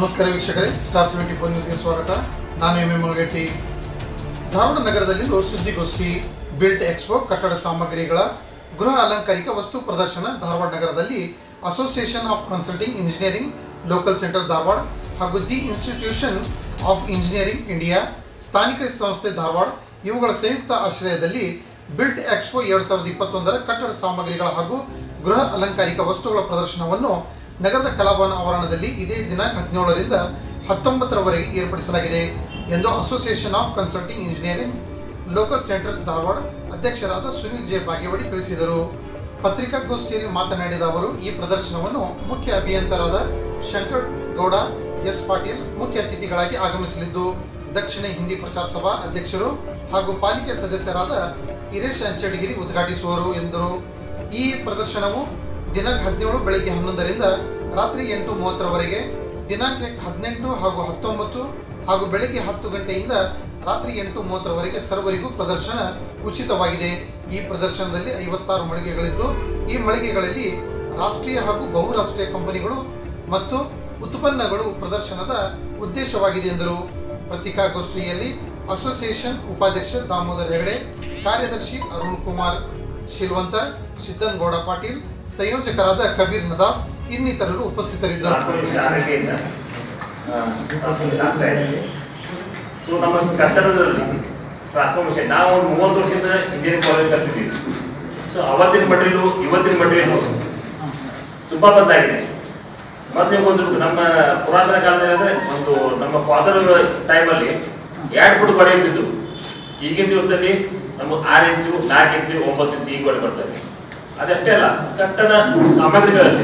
ನಮಸ್ಕಾರ ವೀಕ್ಷಕರೇ star seventy four ನ್ಯೂಸ್ಗೆ ಸ್ವಾಗತ ನಾನು ಎಂ ಎಂ ಮುಳಗಟ್ಟಿ ಧಾರವಾಡ ನಗರದಲ್ಲಿಂದು ಸುದ್ದಿಗೋಷ್ಠಿ ಬಿಲ್ಟ್ ಎಕ್ಸ್ಪೋ ಕಟ್ಟಡ ಸಾಮಗ್ರಿಗಳ ಗೃಹ ಅಲಂಕಾರಿಕ ವಸ್ತು ಪ್ರದರ್ಶನ ಧಾರವಾಡ ನಗರದಲ್ಲಿ association of consulting engineering local centre Dharwad ಹಾಗೂ the institution of engineering India ಸ್ಥಾನಿಕ ಸಂಸ್ಥೆ ಧಾರವಾಡ ಇವುಗಳ ಸಂಯುಕ್ತ ಆಶ್ರಯದಲ್ಲಿ ಬಿಲ್ಟ್ ಎಕ್ಸ್ಪೋ ಎರಡು ಸಾವಿರದ ಇಪ್ಪತ್ತೊಂದರ ಕಟ್ಟಡ ಸಾಮಗ್ರಿಗಳ ಹಾಗೂ ಗೃಹ ಅಲಂಕಾರಿಕ ವಸ್ತುಗಳ ಪ್ರದರ್ಶನವನ್ನು ನಗರದ ಕಲಾಭವನ ಆವರಣದಲ್ಲಿ ಇದೇ ದಿನಾಂಕ ಹದಿನೇಳರಿಂದ ಹತ್ತೊಂಬತ್ತರವರೆಗೆ ಏರ್ಪಡಿಸಲಾಗಿದೆ ಎಂದು association of consulting engineering local centre Dharwad ಅಧ್ಯಕ್ಷರಾದ ಸುನಿಲ್ ಜೆ ಬಾಗೇವಾಡಿ ತಿಳಿಸಿದರು ಪತ್ರಿಕಾಗೋಷ್ಠಿಯಲ್ಲಿ ಮಾತನಾಡಿದ ಅವರು ಈ ಪ್ರದರ್ಶನವನ್ನು ಮುಖ್ಯ ಅಭಿಯಂತರಾದ ಶಂಕರ್ ಗೌಡ ಎಸ್ ಪಾಟೀಲ್ ಮುಖ್ಯ ಅತಿಥಿಗಳಾಗಿ ಆಗಮಿಸಲಿದ್ದು ದಕ್ಷಿಣ ಹಿಂದಿ ಪ್ರಚಾರ ಸಭಾ ಅಧ್ಯಕ್ಷರು ಹಾಗೂ ಪಾಲಿಕೆ ಸದಸ್ಯರಾದ ಹಿರೇಶ್ ಅಂಚಡಿಗಿರಿ ಉದ್ಘಾಟಿಸುವರು ಎಂದರು ಈ ಪ್ರದರ್ಶನವು ದಿನಾಂಕ ಹದಿನೇಳು ಬೆಳಗ್ಗೆ ಹನ್ನೊಂದರಿಂದ ರಾತ್ರಿ ಎಂಟು ಮೂವತ್ತರವರೆಗೆ ದಿನಾಂಕ ಹದಿನೆಂಟು ಹಾಗೂ ಹತ್ತೊಂಬತ್ತು ಹಾಗೂ ಬೆಳಗ್ಗೆ ಹತ್ತು ಗಂಟೆಯಿಂದ ರಾತ್ರಿ ಎಂಟು ಮೂವತ್ತರವರೆಗೆ ಸರ್ವರಿಗೂ ಪ್ರದರ್ಶನ ಉಚಿತವಾಗಿದೆ ಈ ಪ್ರದರ್ಶನದಲ್ಲಿ ಐವತ್ತಾರು ಮಳಿಗೆಗಳಿದ್ದು ಈ ಮಳಿಗೆಗಳಲ್ಲಿ ರಾಷ್ಟ್ರೀಯ ಹಾಗೂ ಬಹುರಾಷ್ಟ್ರೀಯ ಕಂಪನಿಗಳು ಮತ್ತು ಉತ್ಪನ್ನಗಳು ಪ್ರದರ್ಶನದ ಉದ್ದೇಶವಾಗಿದೆ ಎಂದರು ಪತ್ರಿಕಾಗೋಷ್ಠಿಯಲ್ಲಿ ಅಸೋಸಿಯೇಷನ್ ಉಪಾಧ್ಯಕ್ಷ ದಾಮೋದರ್ ಹೆಗಡೆ ಕಾರ್ಯದರ್ಶಿ ಅರುಣ್ ಕುಮಾರ್ ಶಿಲ್ವಂತರ್ ಸಿದ್ದನಗೌಡ ಪಾಟೀಲ್ ಸಂಯೋಜಕರಾದ ಕಬೀರ್ ನದಾಫ್ ಇನ್ನಿತರರು ಉಪಸ್ಥಿತರಿದ್ದರು ಟ್ರಾನ್ಸ್ಫರ್ಮೇಷನ್ ಆರೋಗ್ಯದಿಂದ ಟ್ರಾನ್ಸ್ಫರ್ಮೇಷನ್ ಆಗ್ತಾ ಇದೆ ಸೊ ನಮ್ಮ ಕಟ್ಟಡದಲ್ಲಿ ಟ್ರಾನ್ಸ್ಫರ್ಮೇಷನ್ ನಾವು ಒಂದು ಮೂವತ್ತು ವರ್ಷದಿಂದ ಇಂಜಿನಿಯರಿಂಗ್ ಕಾಲೇಜ್ ಕಲ್ತಿದ್ದೀವಿ ಸೊ ಅವತ್ತಿನ ಮಟೀರಿಯಲು ಇವತ್ತಿನ ಮಟೀರಿಯಲು ತುಂಬ ಬದಲಾಗಿದೆ ಮೊದಲು ನೀವು ಒಂದು ನಮ್ಮ ಪುರಾತನ ಕಾಲದಲ್ಲಿ ಅಂದರೆ ಒಂದು ನಮ್ಮ ಫಾದರ್ ಟೈಮಲ್ಲಿ ಎರಡು ಫುಟ್ ಗೋಡೆ ಇರ್ತಿದ್ದು ಈಗಿನ ದಿವಸದಲ್ಲಿ ನಮ್ಮ ಆರು ಇಂಚು ನಾಲ್ಕು ಇಂಚು ಒಂಬತ್ತು ಇಂಚು ಈ ಗೋಡೆ ಬರ್ತದೆ ಅದಷ್ಟೇ ಅಲ್ಲ ಕಟ್ಟಡ ಸಾಮಗ್ರಿಗಳಲ್ಲಿ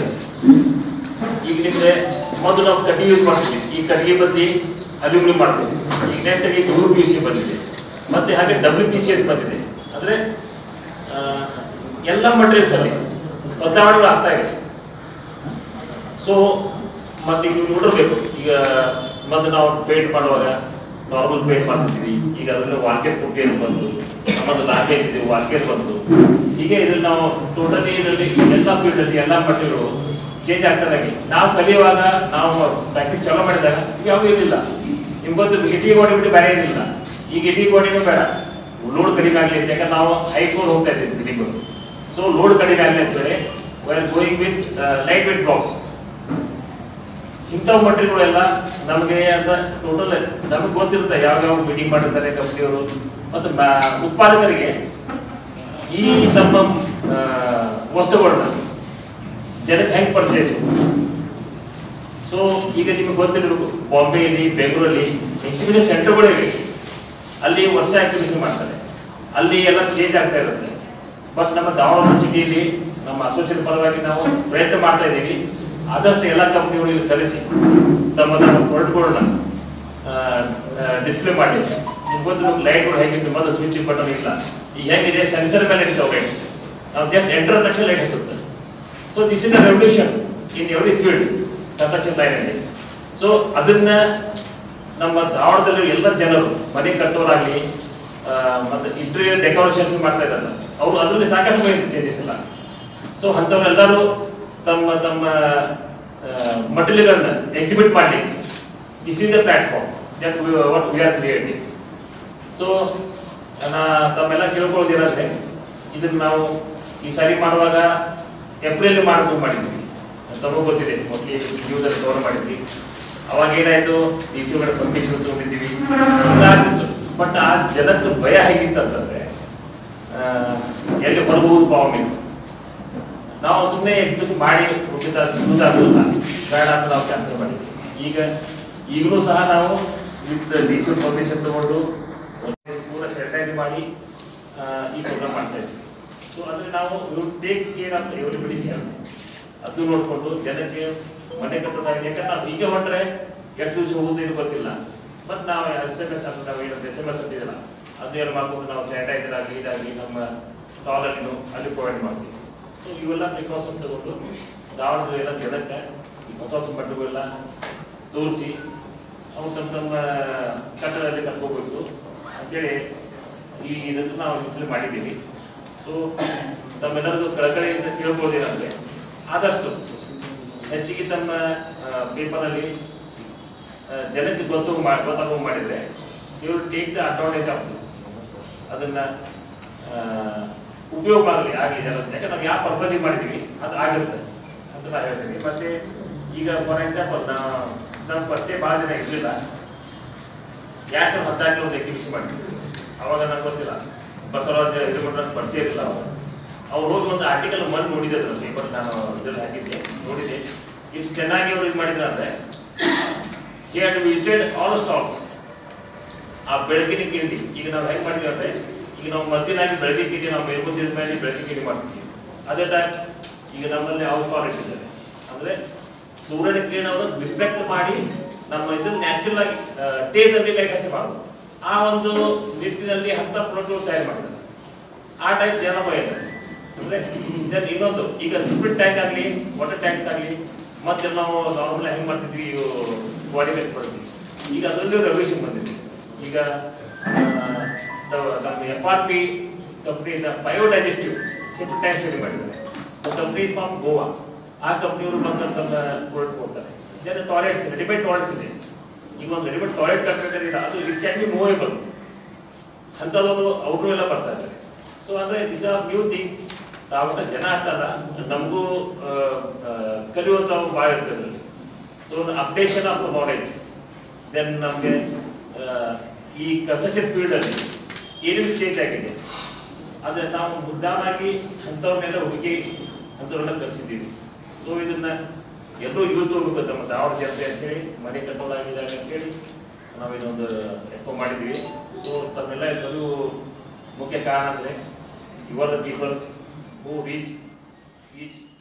ಈಗ ನಿಮಗೆ ಮೊದಲು ನಾವು ಕಟ್ಟಿಗೆ ಯೂಸ್ ಮಾಡ್ತೀವಿ ಈ ಕಟ್ಟಿಗೆ ಬದ್ದಿ ಅಲ್ಯೂಮಿನಿಯಂ ಮಾಡ್ತೀವಿ ಈಗ ನೆಟ್ಟಿಗೆ ಯು ಪಿ ಸಿ ಬಂದಿದೆ ಮತ್ತೆ ಹಾಗೆ ಡಬ್ಲ್ಯೂ ಪಿ ಸಿ ಅಂತ ಬಂದಿದೆ ಅಂದರೆ ಎಲ್ಲ ಮಟೀರಿಯಲ್ಸ್ ಅಲ್ಲಿ ಬದಲಾವಣೆಗಳು ಆಗ್ತಾ ಇದೆ ಸೊ ಮತ್ತೆ ಈಗ ನೀವು ನೋಡಿರ್ಬೇಕು ಈಗ ಮೊದಲು ನಾವು ಪೇಂಟ್ ಮಾಡುವಾಗ ನಾರ್ಮಲ್ ಪೇಂಟ್ ಮಾಡ್ತಿದ್ವಿ ಈಗ ಅದರಲ್ಲಿ ವಾಲ್ಕೇರ್ ಪುಟ್ಟಿ ಅಂತ ಬಂತು ಮೊದಲು ಲಾಂಬೆ ಇದ್ದಿದ್ದು ವಾಲ್ಕೇರ್ ಬಂತು ಹೀಗೆ ಇದ್ರಲ್ಲಿ ನಾವು ಟೋಟಲಿ ಇದರಲ್ಲಿ ಎಲ್ಲ ಫೀಲ್ಡಲ್ಲಿ ಎಲ್ಲ ಮಟ್ಟಿಗಳು ಚೇಂಜ್ ಆಗ್ತದೆ ನಾವು ಕಲಿಯುವಾಗ ನಾವು ಪ್ರಾಕ್ಟೀಸ್ ಚಾಲೂ ಮಾಡಿದಾಗ ಯಾವಾಗ ಇರಲಿಲ್ಲ ನಿಮ್ಗೆ ಗೊತ್ತು ಇಟಿಗೆ ಗೋಡೆ ಬಿಟ್ಟು ಬೇರೆ ಏನಿಲ್ಲ ಈಗ ಇಟಿಗೆ ಗೋಡೆನೂ ಬೇಡ ಲೋಡ್ ಕಡಿಮೆ ಆಗಲಿ ಅಂತ ಯಾಕಂದ್ರೆ ನಾವು ಹೈಕೋಡ್ ಹೋಗ್ತಾ ಇದ್ದೀವಿ ಬಿಲ್ಡಿಂಗ್ಗಳು ಸೊ ಲೋಡ್ ಕಡಿಮೆ ಆಗಲಿ ಅಂತೇಳಿ we are going with light weight blocks ಇಂಥವು ಮಟೀರಿಯಲ್ಗಳೆಲ್ಲ ನಮಗೆ ಅಂತ ಟೋಟಲ್ ನಮಗೆ ಗೊತ್ತಿರುತ್ತೆ ಯಾವ ಯಾವ ಮೀಟಿಂಗ್ ಮಾಡಿರ್ತಾರೆ ಕಂಪ್ನಿಯವರು ಮತ್ತು ಮ- ಉತ್ಪಾದಕರಿಗೆ ಈ ನಮ್ಮ ಆ, ವಸ್ತುಗಳನ್ನ ಜನಕ್ಕೆ ಹೆಂಗೆ ಪರ್ಚೇಸ್ ಸೊ ಈಗ ನಿಮಗೆ ಗೊತ್ತಿರಬೇಕು ಬಾಂಬೆಯಲ್ಲಿ ಬೆಂಗಳೂರಲ್ಲಿ ಎಕ್ಸಿಬಿಷನ್ ಸೆಂಟರ್ಗಳಿವೆ ಅಲ್ಲಿ ವರ್ಷ ಎಕ್ಸಿಬಿಷನ್ ಮಾಡ್ತಾರೆ ಅಲ್ಲಿ ಎಲ್ಲ ಚೇಂಜ್ ಆಗ್ತಾ ಇರುತ್ತೆ ಬಟ್ ನಮ್ಮ ದಾವಣಗೆರೆ ಸಿಟಿಯಲ್ಲಿ ನಮ್ಮ ಅಸೋಸಿಯೇಟ್ ಪರವಾಗಿ ನಾವು ಪ್ರಯತ್ನ ಮಾಡ್ತಾ ಇದ್ದೀವಿ ಆದಷ್ಟು ಎಲ್ಲ ಕಂಪ್ನಿಗಳಿಗೆ ಕರೆಸಿ ತಮ್ಮ ತಮ್ಮ ಪ್ರಾಡಕ್ಟ್ಗಳನ್ನ ಡಿಸ್ಪ್ಲೇ ಮಾಡಿ ನಿಮ್ಗೆ ಗೊತ್ತಿರೋ ಲೈಟ್ಗಳು ಹೇಗಿತ್ತು ಮೊದಲು ಸ್ವಿಚ್ ಬಟನ್ ಇಲ್ಲ ಈಗ ಹೆಂಗಿದೆ ಸೆನ್ಸರ್ ಮೇಲೆ ಇರ್ತಾವೆ ಲೈಟ್ಸ್ ನಾವು ಜಸ್ಟ್ ಎಂಟರ್ ತಕ್ಷಣ ಲೈಟ್ ಹತ್ತುತ್ತೆ so this is the revolution in every field construction ಲೈನಲ್ಲಿ ಸೊ ಅದನ್ನ ನಮ್ಮ ಧಾರವಾಡದಲ್ಲಿ ಎಲ್ಲ ಜನರು ಮನೆ ಕಟ್ಟೋರಾಗ್ಲಿ ಆ, ಮತ್ತೆ ಇಂಟೀರಿಯರ್ ಡೆಕೋರೇಷನ್ಸ್ ಮಾಡ್ತಾ ಇದ್ದಾರೆ ಅವರು ಅದರಲ್ಲಿ ಸಾಕಷ್ಟು ಬಂದಿದೆ ಚೇಂಜಸ್ ಎಲ್ಲ ಸೊ ಅಂಥವರೆಲ್ಲರೂ ತಮ್ಮ ತಮ್ಮ ಮಟೀರಿಯಲ್ಗಳನ್ನ ಎಕ್ಸಿಬಿಟ್ ಮಾಡಲಿಕ್ಕೆ this is the platform that what we are creating so ನಾ ತಮ್ಮೆಲ್ಲ ಕೇಳ್ಕೊಳ್ಳೋದು ಏನಂದ್ರೆ ಇದನ್ನ ನಾವು ಈ ಸಾರಿ ಮಾಡುವಾಗ ಏಪ್ರಿಲ್ ಮಾಡಬೇಕು ಮಾಡಿದ್ವಿ ತಮಗೂ ಗೊತ್ತಿದೆ ಮೊದಲು ನ್ಯೂಸಲ್ಲಿ ಕವರ್ ಮಾಡಿದ್ವಿ ಅವಾಗ ಏನಾಯ್ತು ಡಿ ಸಿ ಒಳಗಡೆ ಪರ್ಮಿಷನ್ ತಗೊಂಡಿದ್ದೀವಿ ಎಲ್ಲ ಆಗ್ತಿತ್ತು ಬಟ್ ಆ ಜನಕ್ಕೆ ಭಯ ಹೇಗಿತ್ತು ಅಂತಂದ್ರೆ ಆ, ಎಲ್ಲಿ ಹೊರಗೆ ಹೋಗುದು ಪಾವಮಿ ನಾವು ಸುಮ್ಮನೆ ಎಕ್ಸ್ಪ್ರೆಸ್ ಮಾಡಿ ಉಚಿತ ಯೂಸ್ ಆಗೋದಿಲ್ಲ ಬೇಡ ಅಂತ ನಾವು ಕ್ಯಾನ್ಸಲ್ ಮಾಡಿದ್ವಿ ಈಗ ಈಗಲೂ ಸಹ ನಾವು ವಿತ್ ಡಿ ಸಿ ಪರ್ಮಿಷನ್ ತಗೊಂಡು ಪೂರ ಸ್ಯಾನಿಟೈಸ್ ಮಾಡಿ ಆ, ಈ ಪ್ರೋಗ್ರಾಮ್ ಮಾಡ್ತಾ ಇದ್ವಿ ಸೊ ಅಂದ್ರೆ ನಾವು ಟೇಕ್ ಕೇರ್ ಆಫ್ ಎವ್ರಿಬಡಿ ಅದು ನೋಡಿಕೊಂಡು ಜನಕ್ಕೆ ಮನೆ ಕಟ್ಟೋದಾಗಲಿ ಯಾಕಂದ್ರೆ ನಾವು ಈಗ ಹೊಂಟ್ರೆ ಎಷ್ಟು ದಿವಸ ಹೋಗುದು ಏನು ಗೊತ್ತಿಲ್ಲ ಬಟ್ ನಾವು ಎಸ್ ಎಮ್ ಎಸ್ ಅಂತ ನಾವು ಏನಂತ ಎಸ್ ಎಮ್ ಎಸ್ ಅಂತಿದ್ದಲ್ಲ ಅದು ಏನು ಮಾಡ್ಕೊಂಡು ನಾವು ಸ್ಯಾನಿಟೈಸರ್ ಆಗಲಿ ಇದಾಗಲಿ ನಮ್ಮ ಟಾಯ್ಲೆಟ್ನು ಅಲ್ಲಿ ಪ್ರೊವೈಡ್ ಮಾಡ್ತೀವಿ ಸೊ ಇವೆಲ್ಲ ಪ್ರಿಕಾಷನ್ ತಗೊಂಡು ದಾವಣಗೆರೆ ಎಲ್ಲ ಜನಕ್ಕೆ ಈ ಹೊಸ ಹೊಸ ಮಟ್ಟುಗಳೆಲ್ಲ ತೋರಿಸಿ ಅವ್ರು ತಮ್ಮ ತಮ್ಮ ಕಟ್ಟಡದಲ್ಲಿ ಕರ್ಕೋಬೇಕು ಅಂತೇಳಿ ಈ ಇದನ್ನು ನಾವು ಇಂಪ್ಲಿ ಮಾಡಿದ್ದೀವಿ ಸೊ ತಮ್ಮೆಲ್ಲರಿಗೂ ಕಳಕಳಿಯಿಂದ ಕೇಳ್ಬೋದೇನಂದ್ರೆ ಆದಷ್ಟು ಹೆಚ್ಚಿಗೆ ತಮ್ಮ ಪೇಪರಲ್ಲಿ ಆ, ಜನಕ್ಕೆ ಗೊತ್ತು ಮಾ- ಗೊತ್ತಾಗೋ ಮಾಡಿದ್ರೆ ಇವರು take the advantage of this ಅದನ್ನ ಆ, ಉಪಯೋಗ ಆಗಲಿ ಆಗಲಿ ಜನ ಯಾಕಂದ್ರೆ ನಾವು ಯಾವ ಪರ್ಪಸಿಗೆ ಮಾಡಿದ್ದೀವಿ ಅದು ಆಗುತ್ತೆ ಅಂತ ನಾನು ಹೇಳ್ತೀನಿ ಮತ್ತೆ ಈಗ ಫಾರ್ ಎಕ್ಸಾಂಪಲ್ ನಾ ನಮ್ಮ ಪರಿಚಯ ಭಾಳ ಜನ ಇರಲಿಲ್ಲ ಎರಡು ಸಾವಿರದ ಹದಿನಾಲ್ಕು ಒಂದು ಎಕ್ಸಿಬಿಷನ್ ಮಾಡಿದ್ವಿ ಅವಾಗ ನಂಗೆ ಗೊತ್ತಿಲ್ಲ ಬಸವರಾಜ ಇದು ನನ್ನ ಪರಿಚಯ ಇರಲಿಲ್ಲ ಅವಾಗ ಅವ್ರು ಹೋಗಿ ಒಂದು ಆರ್ಟಿಕಲ್ ಮಣ್ಣು ನೋಡಿದ್ದೆ ಅದನ್ನ ಪೇಪರ್ ನಾನು ಇದ್ರಲ್ಲಿ ಹಾಕಿದ್ದೆ ನೋಡಿದೆ ಇಷ್ಟು ಚೆನ್ನಾಗಿ ಅವ್ರು ಇದು ಮಾಡಿದ್ರು ಅಂದರೆ he had visited all stalls ಆ ಬೆಳಗಿನ ಕಿಂಡಿ ಈಗ ನಾವು ಹೆಂಗೆ ಮಾಡ್ತೀವಿ ಅಂದರೆ ಈಗ ನಾವು ಮಧ್ಯಾಹ್ನ ಬೆಳಗ್ಗೆ ಕಿಂಡಿ ನಾವು ಮೇಲ್ಬುದ್ದಿದ ಮೇಲೆ ಬೆಳಗ್ಗೆ ಕಿಂಡಿ ಮಾಡ್ತೀವಿ ಅದೇ ಟೈಮ್ ಈಗ ನಮ್ಮಲ್ಲಿ ಔಟ್ ಸ್ಟಾಲ್ ಇಟ್ಟಿದ್ದಾರೆ ಅಂದರೆ ಸೂರ್ಯನ ಕಿರಣವನ್ನು ರಿಫ್ಲೆಕ್ಟ್ ಮಾಡಿ ನಮ್ಮ ಇದನ್ನ ನ್ಯಾಚುರಲ್ ಆಗಿ ಟೇನಲ್ಲಿ ಲೈಟ್ ಹಚ್ಚಿ ಮಾಡೋದು ಆ ಒಂದು ನಿಟ್ಟಿನಲ್ಲಿ ಹತ್ತ ಪ್ರಾಡಕ್ಟ್ಗಳು ತಯಾರು ಮಾಡಿದ್ದಾರೆ ಆ ಟೈಪ್ ಜನ ಬೈತಾರೆ ಅಂದ್ರೆ ಇದನ್ನ ಇನ್ನೊಂದು ಈಗ ಸಿಪಿಟ್ ಟ್ಯಾಂಕ್ ಆಗಲಿ ವಾಟರ್ ಟ್ಯಾಂಕ್ಸ್ ಆಗಲಿ ಮತ್ತೆ ನಾವು ನಾರ್ಮಲ್ ಹೆಂಗ್ ಮಾಡ್ತಿದ್ವಿ ಬಾಡಿ ವೇಟ್ ಮಾಡ್ತೀವಿ ಈಗ ಅದರಲ್ಲಿ ರೆವಲ್ಯೂಷನ್ ಬಂದಿದೆ ಈಗ ಆ, ನಮ್ಮ- ನಮ್ಮ ಎಫ್ ಆರ್ ಪಿ ಕಂಪ್ನಿಯಿಂದ ಬಯೋಡೈಜೆಸ್ಟಿವ್ ಸಿಪಿಟ್ ಟ್ಯಾಂಕ್ಸ್ ರೆಡಿ ಮಾಡಿದ್ದಾರೆ ಕಂಪ್ನಿ ಫ್ರಮ್ ಗೋವಾ ಆ ಕಂಪ್ನಿಯವರು ಬಂದು ತಮ್ಮ ಪ್ರಾಡಕ್ಟ್ ಕೊಡ್ತಾರೆ ಇದನ್ನು ಟಾಯ್ಲೆಟ್ಸ್ ರೆಡಿಮೇಡ್ ಟಾಯ್ಲೆಟ್ಸ್ ಇದೆ ಈಗ ಒಂದು ರೆಡಿಮೇಡ್ ಟಾಯ್ಲೆಟ್ ಕಟ್ಟಬೇಕಿಲ್ಲ ಅದು ಇಟ್ ಕ್ಯಾನ್ ಬಿ ಮೂವೇಬಲ್ ಅಂಥದ್ದೊಂದು ಅವರು ಎಲ್ಲ ಬರ್ತಾ ಇದ್ದಾರೆ ಸೊ ಅಂದ್ರೆ ದಿಸ್ ಆರ್ ನ್ಯೂ ಥಿಂಗ್ಸ್ ತಾವತ್ತ ಜನ ಆಗ್ತಲ್ಲ ನಮಗೂ ಕಲಿಯುವಂಥ ಭಾಳ ಇರ್ತದೆ ಅದರಲ್ಲಿ so updation of the knowledge then ನಮಗೆ ಈ ಕನ್ಸ್ಟ್ರಕ್ಷನ್ ಫೀಲ್ಡಲ್ಲಿ ಏನೇನು ಚೇಂಜ್ ಆಗಿದೆ ಆದರೆ ನಾವು ಮುದ್ದಾನಾಗಿ ಅಂಥವ್ರನ್ನೆಲ್ಲ ಹುಡುಗಿ ಅಂಥವ್ರೆಲ್ಲ ಕಲಿಸಿದ್ದೀವಿ ಸೊ ಇದನ್ನ ಎಲ್ಲರೂ ಯೂತ್ ಹೋಗ್ಬೇಕು ನಮ್ಮ ಧಾರವಾಡ ಜನತೆ ಅಂತೇಳಿ ಮನೆ ಕಟ್ಟೋದಾಗಿದ್ದಾರೆ ಅಂತೇಳಿ ನಾವು ಇದೊಂದು ಎಕ್ಸ್ಪೋ ಮಾಡಿದ್ದೀವಿ ಸೊ ತಮ್ಮೆಲ್ಲ ಎಲ್ಲರೂ ಮುಖ್ಯ ಕಾರಣ ಅಂದರೆ you are the peoples who reach each